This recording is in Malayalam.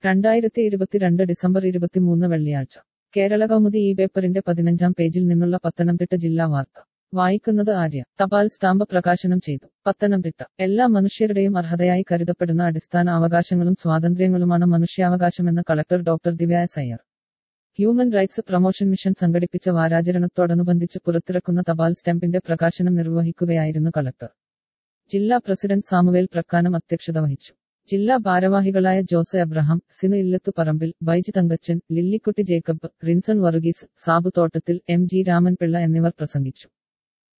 രണ്ടായിരത്തി ഇരുപത്തിരണ്ട് ഡിസംബർ ഇരുപത്തിമൂന്ന് വെള്ളിയാഴ്ച കേരള കൗമുദി ഈ പേപ്പറിന്റെ പതിനഞ്ചാം പേജിൽ നിന്നുള്ള പത്തനംതിട്ട ജില്ലാ വാർത്ത വായിക്കുന്നത് ആര്യ തപാൽ സ്റ്റാമ്പ് പ്രകാശനം ചെയ്തു പത്തനംതിട്ട എല്ലാ മനുഷ്യരുടെയും അർഹതയായി കരുതപ്പെടുന്ന അടിസ്ഥാന അവകാശങ്ങളും സ്വാതന്ത്ര്യങ്ങളുമാണ് മനുഷ്യാവകാശമെന്ന് collector doctor Divya S Iyer human rights promotion mission സംഘടിപ്പിച്ച വാരാചരണത്തോടനുബന്ധിച്ച് പുറത്തിറക്കുന്ന തപാൽ സ്റ്റാമ്പിന്റെ പ്രകാശനം നിർവഹിക്കുകയായിരുന്നു കളക്ടർ ജില്ലാ പ്രസിഡന്റ് സാമുവേൽ പ്രക്കാനം അധ്യക്ഷത വഹിച്ചു ജില്ലാ ഭാരവാഹികളായ ജോസ് എബ്രഹാം സിനു ഇല്ലത്തു പറമ്പിൽ ബൈജി തങ്കച്ചൻ ലില്ലിക്കുട്ടി ജേക്കബ് റിൻസൺ വറുഗീസ് സാബു തോട്ടത്തിൽ എം ജി രാമൻപിള്ള എന്നിവർ പ്രസംഗിച്ചു